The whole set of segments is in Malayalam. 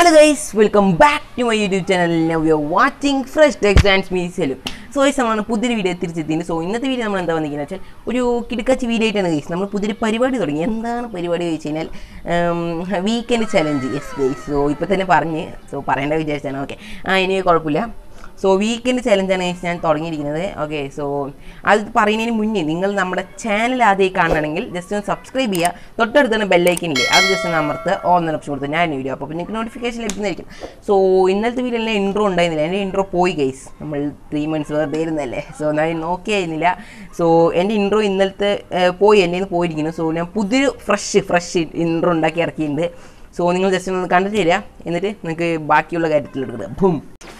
Hello guys welcome back to my YouTube channel now you are watching fresh techs and me സെലും സോ ഗൈസ് നമ്മളാണ് പുതിയൊരു വീഡിയോ തിരിച്ചെത്തിയത് സോ ഇന്നത്തെ വീഡിയോ നമ്മൾ എന്താ വന്നിരിക്കുന്നത് വെച്ചാൽ ഒരു കിടക്കാച്ചി വീഡിയോ ആയിട്ടാണ് ഗൈസ് നമ്മൾ പുതിയൊരു പരിപാടി തുടങ്ങി എന്താണ് പരിപാടി ചോദിച്ചു കഴിഞ്ഞാൽ weekend challenge yes guys so ഇപ്പോൾ തന്നെ പറഞ്ഞ് സോ പറയേണ്ട വിചാരിച്ചാണ് ഓക്കെ ആ ഇനി കുഴപ്പമില്ല സോ വീക്കെൻഡ് ചലഞ്ചാണ് guys ഞാൻ തുടങ്ങിയിരിക്കുന്നത് ഓക്കെ സോ അത് പറയുന്നതിന് മുന്നേ നിങ്ങൾ നമ്മുടെ ചാനൽ ആദ്യമായി കാണണമെങ്കിൽ ജസ്റ്റ് ഒന്ന് സബ്സ്ക്രൈബ് ചെയ്യുക തൊട്ടടുത്ത് തന്നെ ബെല്ലൈക്കൻ ഇല്ലേ അത് ജസ്റ്റ് ഒന്ന് അമർത്ത് ഓൺ ഓപ്ഷൻ കൊടുത്ത് ഞാൻ വീഡിയോ അപ്പോൾ നിങ്ങൾക്ക് നോട്ടിഫിക്കേഷൻ ലഭിക്കുന്നതായിരിക്കും സോ ഇന്നലത്തെ വീഡിയോയിൽ ഇൻട്രോ ഉണ്ടായിരുന്നില്ല എൻ്റെ ഇൻട്രോ പോയി ഗൈസ് നമ്മൾ ത്രീ മന്ത്സ് വെറുതെ ഇരുന്നല്ലേ സോ ഞാൻ നോക്കിയായിരുന്നില്ല സോ എൻ്റെ ഇൻട്രോ ഇന്നലത്തെ ഏഹ്, പോയി എൻ്റെ നിന്ന് പോയിരിക്കുന്നു സോ ഞാൻ പുതിയൊരു ഫ്രഷ് ഫ്രഷ് ഇൻട്രോ ഉണ്ടാക്കി ഇറക്കിയിട്ടുണ്ട് സോ നിങ്ങൾ ജസ്റ്റ് ഒന്ന് കണ്ടിട്ട് തരിക എന്നിട്ട് നിങ്ങൾക്ക് ബാക്കിയുള്ള കാര്യത്തിൽ എടുക്കുക ബും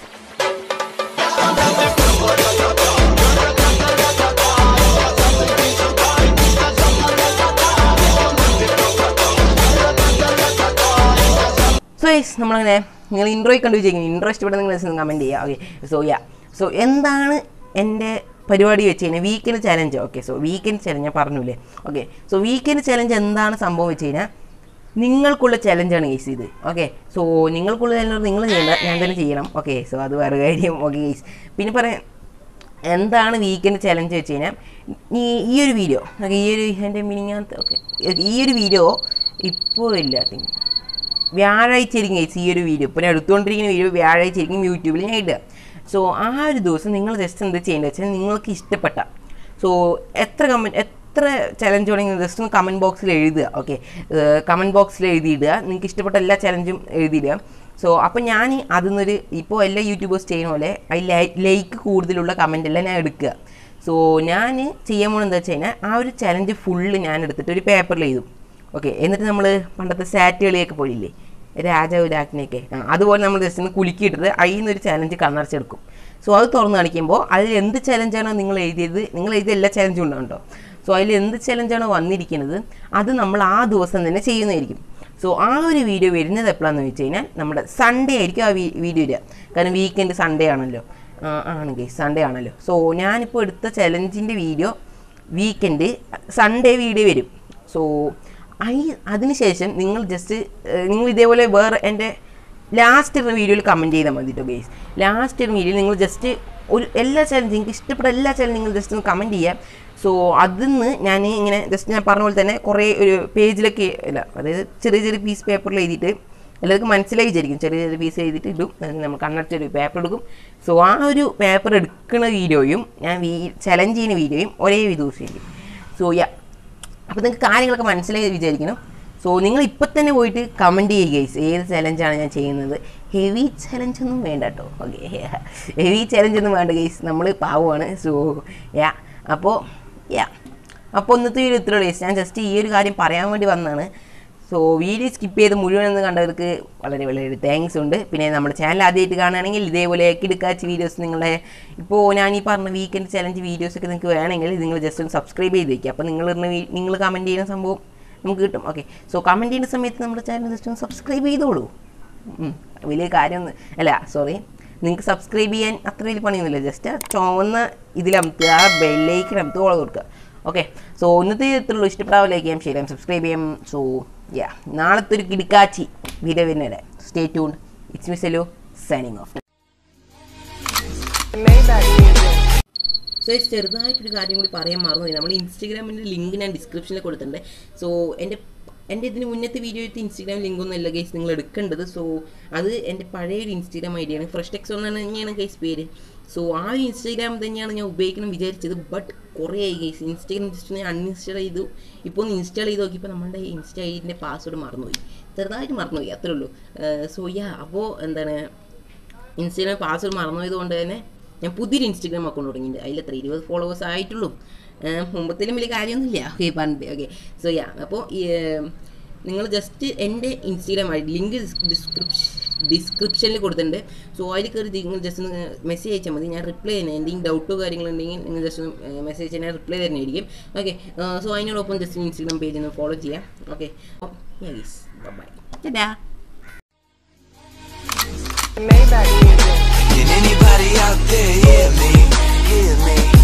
സോ യെസ് നമ്മളങ്ങനെ നിങ്ങൾ ഇൻട്രോ കണ്ടു വെച്ചിരിക്കുന്നു ഇൻട്രോ ഇഷ്ടപ്പെട്ട നിങ്ങൾ ജസ്റ്റ് കമൻറ്റ് ചെയ്യുക ഓക്കെ സോ യാ സോ എന്താണ് എൻ്റെ പരിപാടി വെച്ച് കഴിഞ്ഞാൽ weekend challenge okay so weekend challenge ഞാൻ പറഞ്ഞില്ലേ ഓക്കെ സോ വീക്കെൻഡ് ചലഞ്ച് എന്താണ് സംഭവം വെച്ച് കഴിഞ്ഞാൽ നിങ്ങൾക്കുള്ള ചലഞ്ചാണ് ഗൈസ് ഇത് ഓക്കെ സോ നിങ്ങൾക്കുള്ള ചലഞ്ച് നിങ്ങൾ ചെയ്യേണ്ട ഞാൻ തന്നെ ചെയ്യണം ഓക്കെ സോ അത് വേറെ കാര്യം ഓക്കെ ഗൈസ് പിന്നെ പറയാം എന്താണ് വീക്കെൻഡ് ചലഞ്ച് വെച്ച് കഴിഞ്ഞാൽ ഈ ഈ ഒരു വീഡിയോ ഓക്കെ ഈ ഒരു എൻ്റെ മിനിങ്ങാത്ത ഓക്കെ ഈ ഒരു വീഡിയോ ഇപ്പോൾ ഇല്ല തിങ് വ്യാഴാഴ്ച ആയിരിക്കും ഗൈസ് ഈ ഒരു വീഡിയോ ഇപ്പോൾ ഞാൻ എടുത്തുകൊണ്ടിരിക്കുന്ന വീഡിയോ വ്യാഴാഴ്ച ആയിരിക്കും യൂട്യൂബിൽ ഞാൻ ഇടുക സോ ആ ഒരു ദിവസം നിങ്ങൾ ജസ്റ്റ് എന്ത് ചെയ്യേണ്ടത് വെച്ചാൽ നിങ്ങൾക്ക് ഇഷ്ടപ്പെട്ട സോ എത്ര കമൻറ്റ് എത്ര ചലഞ്ച് വേണമെങ്കിൽ ജസ്റ്റ് ഒന്ന് കമൻറ്റ് ബോക്സിൽ എഴുതുക ഓക്കെ കമൻറ്റ് ബോക്സിൽ എഴുതിയിടുക നിങ്ങൾക്ക് ഇഷ്ടപ്പെട്ട എല്ലാ ചലഞ്ചും എഴുതിയിടുക സോ അപ്പോൾ ഞാൻ അതിൽ നിന്നൊരു ഇപ്പോൾ എല്ലാ യൂട്യൂബേഴ്സ് ചെയ്യുന്ന പോലെ അതിൽ ലൈക്ക് കൂടുതലുള്ള കമൻ്റ് എല്ലാം ഞാൻ എടുക്കുക സോ ഞാൻ ചെയ്യാൻ പോകുന്നത് എന്താ വെച്ച് കഴിഞ്ഞാൽ ആ ഒരു ചലഞ്ച് ഫുള്ള് ഞാൻ എടുത്തിട്ട് ഒരു പേപ്പറിൽ എഴുതും ഓക്കെ എന്നിട്ട് നമ്മൾ പണ്ടത്തെ സാറ്റ് കളിയൊക്കെ പോയില്ലേ രാജാവ് രാജ്ഞിയൊക്കെ ആ അതുപോലെ നമ്മൾ ജസ്റ്റ് ഒന്ന് കുലുക്കിയിട്ടിട്ട് അതിൽ നിന്നൊരു ചലഞ്ച് കണ്ണടച്ചെടുക്കും സോ അത് തുറന്ന് കാണിക്കുമ്പോൾ അതിൽ എന്ത് ചലഞ്ചാണോ നിങ്ങൾ എഴുതിയത് നിങ്ങൾ എഴുതിയ എല്ലാ ചലഞ്ചും ഉണ്ടാവും കേട്ടോ സോ അതിൽ എന്ത് ചലഞ്ചാണോ വന്നിരിക്കുന്നത് അത് നമ്മൾ ആ ദിവസം തന്നെ ചെയ്യുന്നതായിരിക്കും സോ ആ ഒരു വീഡിയോ വരുന്നത് എപ്പോഴാണെന്ന് വെച്ച് കഴിഞ്ഞാൽ നമ്മുടെ സൺഡേ ആയിരിക്കും ആ വീഡിയോ വരിക കാരണം വീക്കെൻഡ് സൺഡേ ആണല്ലോ ആ, ആണ് ഗൈസ് സൺഡേ ആണല്ലോ സോ ഞാനിപ്പോൾ എടുത്ത ചലഞ്ചിൻ്റെ വീഡിയോ വീക്കെൻഡ് സൺഡേ വീഡിയോ വരും സോ ഐ അതിനുശേഷം നിങ്ങൾ ജസ്റ്റ് നിങ്ങൾ ഇതേപോലെ വേറെ എൻ്റെ ലാസ്റ്റ് ഇടുന്ന വീഡിയോയിൽ കമൻറ്റ് ചെയ്താൽ മതി കേട്ടോ ഗേസ് ലാസ്റ്റ് ഇടുന്ന വീഡിയോയിൽ നിങ്ങൾ ജസ്റ്റ് ഒരു എല്ലാ ചാനലും നിങ്ങൾക്ക് ഇഷ്ടപ്പെട്ട എല്ലാ ചാനലും നിങ്ങൾ ജസ്റ്റ് ഒന്ന് കമൻറ്റ് ചെയ്യുക സോ അതിന്ന് ഞാൻ ഇങ്ങനെ ജസ്റ്റ് ഞാൻ പറഞ്ഞ പോലെ തന്നെ കുറേ ഒരു പേജിലൊക്കെ അല്ല അതായത് ചെറിയ ചെറിയ പീസ് പേപ്പറിൽ എഴുതിയിട്ട് എല്ലാവർക്കും മനസ്സിലായി വിചാരിക്കും ചെറിയ ചെറിയ പീസ് എഴുതിയിട്ട് ഇടും എന്നിട്ട് നമ്മൾ കണ്ണടച്ചൊരു പേപ്പർ എടുക്കും സോ ആ ഒരു പേപ്പർ എടുക്കുന്ന വീഡിയോയും ഞാൻ വീ ചലഞ്ച് ചെയ്യുന്ന വീഡിയോയും ഒരേ ദിവസമായിരിക്കും സോ യാ അപ്പോൾ നിങ്ങൾക്ക് കാര്യങ്ങളൊക്കെ മനസ്സിലായി വിചാരിക്കണം സോ നിങ്ങൾ ഇപ്പം തന്നെ പോയിട്ട് കമൻറ്റ് ചെയ്യുക ഗൈസ് ഏത് ചലഞ്ചാണ് ഞാൻ ചെയ്യുന്നത് ഹെവി ചലഞ്ച് ഒന്നും വേണ്ട കേട്ടോ ഓക്കെ ഹെവി ചലഞ്ച് ഒന്നും വേണ്ട ഗൈസ് നമ്മൾ പാവമാണ് സോ യാ അപ്പോൾ യാ അപ്പോൾ ഒന്നത്തെ ഒരു ഇത്ര ഗൈസ് ഞാൻ ജസ്റ്റ് ഈ ഒരു കാര്യം പറയാൻ വേണ്ടി വന്നതാണ് സോ വീഡിയോ സ്കിപ്പ് ചെയ്ത് മുഴുവൻ എന്ന് കണ്ടവർക്ക് വളരെ വളരെ താങ്ക്സ് ഉണ്ട് പിന്നെ നമ്മുടെ ചാനൽ ആദ്യമായിട്ട് കാണുകയാണെങ്കിൽ ഇതേപോലെ കിടക്കാച്ച് വീഡിയോസ് നിങ്ങളെ ഇപ്പോൾ ഞാൻ ഈ പറഞ്ഞ വീക്കെൻഡ് ചലഞ്ച് വീഡിയോസ് ഒക്കെ നിങ്ങൾക്ക് വേണമെങ്കിൽ നിങ്ങൾ ജസ്റ്റ് ഒന്ന് സബ്സ്ക്രൈബ് ചെയ്ത് വയ്ക്കുക അപ്പോൾ നിങ്ങൾ ഇടുന്ന വീ- നിങ്ങൾ കമൻറ്റ് ചെയ്യുന്ന സംഭവം നമുക്ക് കിട്ടും ഓക്കെ സോ കമൻറ്റ് ചെയ്യുന്ന സമയത്ത് നമ്മുടെ ചാനൽ ജസ്റ്റ് ഒന്ന് സബ്സ്ക്രൈബ് ചെയ്തോളൂ ഉം, വലിയ കാര്യമൊന്നും അല്ല സോറി നിങ്ങൾക്ക് സബ്സ്ക്രൈബ് ചെയ്യാൻ അത്ര വലിയ പണിയൊന്നുമില്ല ജസ്റ്റ് ആ ചുവന്ന ഇതിലമുത്തുക ആ ബെല്ലേക്ക് അമുത്തുക ഓളം കൊടുക്കുക ഓക്കെ സോ ഇന്നത്തെ ഇത്രയുള്ളൂ ഇഷ്ടപ്പെടാൻ ലൈക്ക് ചെയ്യാം ഷെയർ ചെയ്യാം സബ്സ്ക്രൈബ് ചെയ്യാം സോ യാ നാളത്തെ ഒരു കിടക്കാച്ചി വീഡിയോ വരുന്നവരെ സ്റ്റേ ട്യൂൺ ഇറ്റ്സ് മിസ് എലോ സൈനിങ് ഓഫ് സോ ചെറുതായിട്ടൊരു കാര്യം കൂടി പറയാൻ മറന്നുപോയി നമ്മൾ ഇൻസ്റ്റാഗ്രാമിൻ്റെ ലിങ്ക് ഞാൻ ഡിസ്ക്രിപ്ഷനിൽ കൊടുത്തിട്ടുണ്ട് സോ എൻ്റെ എൻ്റെ ഇതിന് മുന്നത്തെ വീഡിയോയിട്ട് ഇൻസ്റ്റാഗ്രാം ലിങ്ക് ഒന്നും അല്ല ഗൈസ് നിങ്ങൾ എടുക്കേണ്ടത് സോ അത് എൻ്റെ പഴയ ഒരു ഇൻസ്റ്റാഗ്രാം ഐ ഡിയാണ് ഫ്രഷ് ടെക്സ് എന്നാണ് തന്നെയാണ് ഗൈസ് പേര് സോ ആ ഒരു ഇൻസ്റ്റാഗ്രാം തന്നെയാണ് ഞാൻ ഉപയോഗിക്കണം വിചാരിച്ചത് ബട്ട് കുറേ ആയി ഗൈസ് ഇൻസ്റ്റാഗ്രാം ജസ്റ്റ് ഞാൻ അൺഇൻസ്റ്റാൾ ചെയ്തു ഇപ്പോൾ ഒന്ന് ഇൻസ്റ്റാൾ ചെയ്ത് നോക്കിയപ്പോൾ നമ്മുടെ ഇൻസ്റ്റാ ഐഡിൻ്റെ പാസ്വേഡ് മറന്നുപോയി ചെറുതായിട്ട് മറന്നുപോയി അത്രേ ഉള്ളൂ സോ യാ അപ്പോൾ എന്താണ് ഇൻസ്റ്റാഗ്രാം പാസ്വേഡ് മറന്നുപോയത് കൊണ്ട് തന്നെ ഞാൻ പുതിയൊരു ഇൻസ്റ്റാഗ്രാം അക്കൗണ്ട് തുടങ്ങിയിട്ടുണ്ട് അതിൽ എത്ര ഇരുപത് ഫോളോവേഴ്സ് ആയിട്ടുള്ളൂ ഏഹ് മുമ്പത്തിലും വലിയ കാര്യമൊന്നുമില്ല ഓക്കെ പറഞ്ഞിട്ട് ഓക്കെ സോ യാ അപ്പോൾ നിങ്ങൾ ജസ്റ്റ് എൻ്റെ Instagram I D link description ഡിസ്ക്രിപ്ഷനിൽ കൊടുത്തിട്ടുണ്ട് സോ അതിൽ കയറി നിങ്ങൾ ജസ്റ്റ് ഒന്ന് മെസ്സേജ് അയച്ചാൽ മതി ഞാൻ റിപ്ലൈ ചെയ്യുന്നത് എന്തെങ്കിലും ഡൗട്ടോ കാര്യങ്ങളുണ്ടെങ്കിൽ നിങ്ങൾ ജസ്റ്റ് ഒന്ന് മെസ്സേജ് അയച്ചാൽ ഞാൻ റിപ്ലൈ തരുന്നതായിരിക്കും ഓക്കെ സോ അതിനോടൊപ്പം ജസ്റ്റ് ഇൻസ്റ്റാഗ്രാം പേജ് ഒന്ന് ഫോളോ ചെയ്യാം ഓക്കെ ബൈ ടാ Can anybody out there hear me? Hear me?